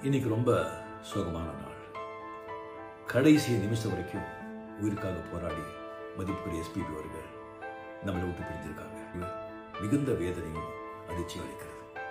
இன்னைக்கு ரொம்ப சோகமான நாள் கடைசி நிமிஷம் வரைக்கும் உயிருக்காக போராடி மதிப்புக்குரிய எஸ்பிபி அவர்கள் நம்மளை விட்டு பிரிஞ்சிருக்காங்க இது மிகுந்த வேதனையும் அதிர்ச்சியும் அளிக்கிறது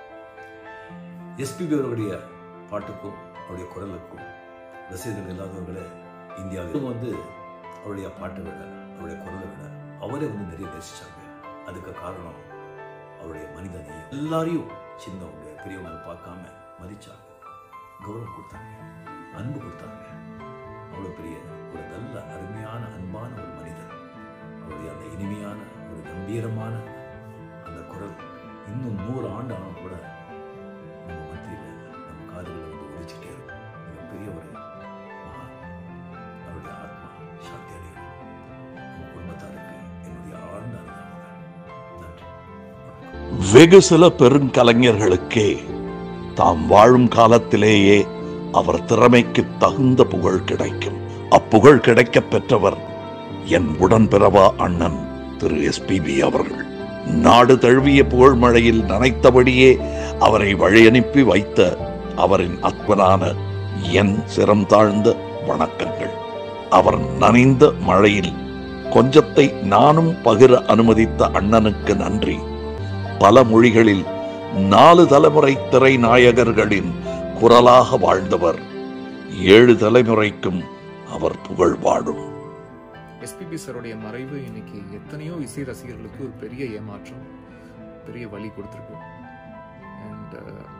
எஸ்பிபி அவர்களுடைய பாட்டுக்கும் அவருடைய குரலுக்கும் ரசிகர்கள் இல்லாதவர்களே இந்தியாவில் வந்து அவருடைய பாட்டை விட அவருடைய குரலை விட அவரே வந்து நிறைய நேசிச்சாங்க அதுக்கு காரணம் அவருடைய மனித நேயம் எல்லாரையும் சின்னவங்க பெரியவங்க பார்க்காம மதிச்சாங்க கௌரவம் கொடுத்தாங்க அன்பு கொடுத்தாங்க அவ்வளோ பெரிய ஒரு நல்ல அருமையான அன்பான ஒரு மனிதர் அவருடைய அந்த இனிமையான ஒரு கம்பீரமான அந்த குரல் இன்னும் நூறு ஆண்டு ஆனாலும் கூட நம்ம மத்தியில் நம்ம காதுகளில் வந்து ஒழிச்சிட்டே இருக்கும் மிகப்பெரிய ஒரு மகான் அவருடைய ஆத்மா சாந்தி அடையும் நம்ம குடும்பத்தாருக்கு என்னுடைய ஆழ்ந்த அனுதாபங்கள் நன்றி வணக்கம். வெகு சில பெருங்கலைஞர்களுக்கே தாம் வாழும் காலத்திலேயே அவர் திறமைக்கு தகுந்த புகழ் கிடைக்கும் அப்புகழ் கிடைக்கப் பெற்றவர் என் உடன்பிறவா அண்ணன் திரு எஸ்பிபி அவர்கள் நாடு தழுவிய புகழ் மழையில் நனைத்தபடியே அவரை வழியனுப்பி வைத்த அவரின் அற்பனான என் சிரம் தாழ்ந்த வணக்கங்கள் அவர் நனைந்த மழையில் கொஞ்சத்தை நானும் பகிர அனுமதித்த அண்ணனுக்கு நன்றி பல மொழிகளில் நாலு தலைமுறை திரைநாயகர்களின் குரலாக வாழ்ந்தவர் ஏழு தலைமுறைக்கும் அவர் புகழ் வாழும் எஸ்பிபி சாருடைய மறைவு இன்னைக்கு எத்தனையோ இசை ரசிகர்களுக்கு ஒரு பெரிய ஏமாற்றம் பெரிய வழி கொடுத்துருக்கு அண்ட்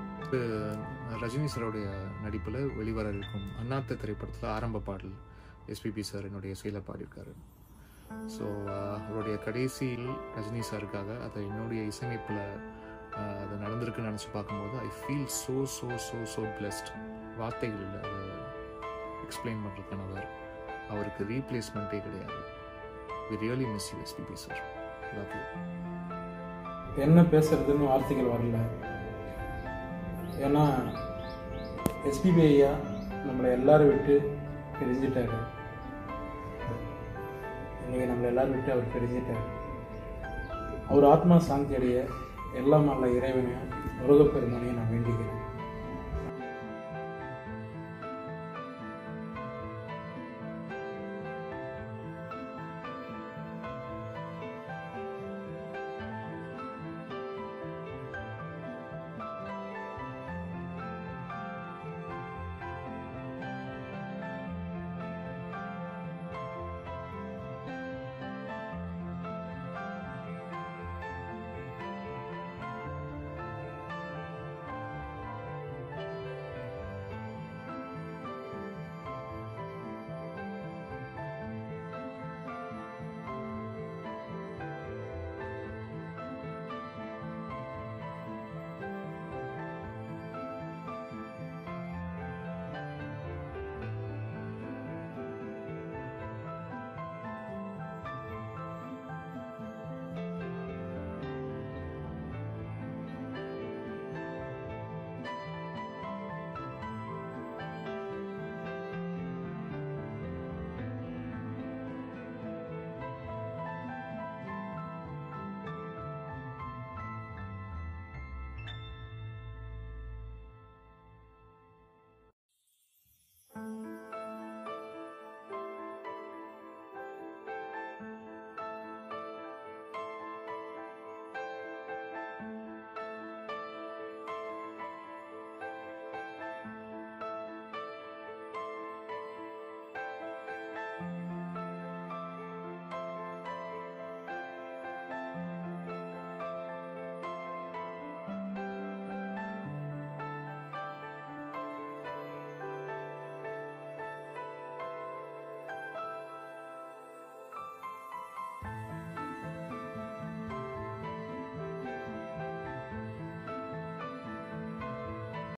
ரஜினி சாரோடைய நடிப்பில் வெளிவர இருக்கும் அண்ணாத்த திரைப்படத்தில் ஆரம்ப பாடல் எஸ்பிபி சார் என்னுடைய இசையில் பாடியிருக்காரு ஸோ அவருடைய கடைசியில் ரஜினி சாருக்காக அதை என்னுடைய இசையமைப்பில் அது நடந்திருக்குன்னு நினச்சி பார்க்கும்போது I feel so so so so blessed வார்த்தைகள் இல்லை அதை எக்ஸ்பிளைன் பண்ணுறதுக்கான அவர் அவருக்கு ரீப்ளேஸ்மெண்ட்டே கிடையாது we really miss you SPB sir love you என்ன பேசுறதுன்னு வார்த்தைகள் வரல ஏன்னா எஸ்பிபி ஐயா நம்மளை எல்லாரும் விட்டு பிரிஞ்சிட்டாரு இன்னைக்கு நம்மளை எல்லாரும் விட்டு அவர் பிரிஞ்சிட்டாரு அவர் ஆத்மா சாந்தி அடைய எல்லாம் நல்ல இறைவனையும் முருகப்பெருமானையும் நான் வேண்டிக்கிறேன்